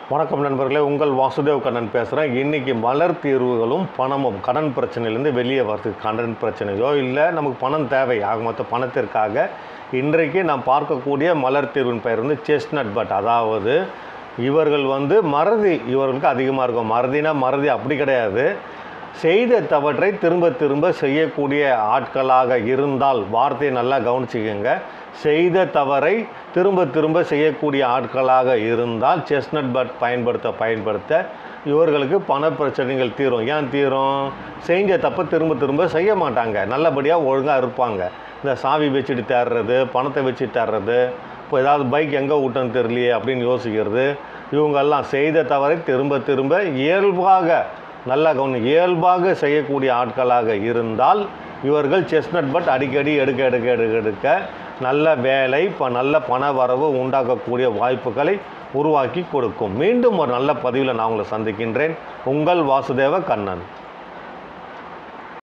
வணக்கம் நண்பர்களே உங்கள் வாசுதேவ் கண்ணன் பேசுகிறேன் இன்றைக்கி மலர் தீர்வுகளும் பணமும் கடன் பிரச்சனையிலேருந்து வெளியே வரதுக்கு கடன் பிரச்சனையோ இல்லை நமக்கு பணம் தேவை ஆக மொத்த பணத்திற்காக இன்றைக்கு நாம் பார்க்கக்கூடிய மலர் தீர்வின் பெயர் வந்து செஸ்னட் பட் அதாவது இவர்கள் வந்து மறதி இவர்களுக்கு அதிகமாக இருக்கும் மறதினா மறதி அப்படி கிடையாது செய்த தவற்றை திரும்ப திரும்ப செய்யக்கூடிய ஆட்களாக இருந்தால் வார்த்தையை நல்லா கவனிச்சுக்கோங்க செய்த தவறை திரும்ப திரும்ப செய்யக்கூடிய ஆட்களாக இருந்தால் செஸ்னட் பட் பயன்படுத்த பயன்படுத்த இவர்களுக்கு பண பிரச்சனைகள் தீரும் ஏன் தீரும் செஞ்ச தப்பை திரும்ப திரும்ப செய்ய மாட்டாங்க நல்லபடியாக ஒழுங்காக இருப்பாங்க இந்த சாவி வச்சுட்டு தேடுறது பணத்தை வச்சு தேடுறது இப்போ ஏதாவது பைக் எங்கே விட்டோன்னு தெரியலையே அப்படின்னு யோசிக்கிறது இவங்கெல்லாம் செய்த தவறை திரும்ப திரும்ப இயல்பாக நல்லா கவனி இயல்பாக செய்யக்கூடிய ஆட்களாக இருந்தால் இவர்கள் செஸ்னட் பட் அடிக்கடி எடுக்க எடுக்க எடுக்க எடுக்க நல்ல வேலை இப்போ நல்ல பண வரவு உண்டாக்கக்கூடிய வாய்ப்புகளை உருவாக்கி கொடுக்கும் மீண்டும் ஒரு நல்ல பதிவில் நான் உங்களை சந்திக்கின்றேன் உங்கள் வாசுதேவ கண்ணன்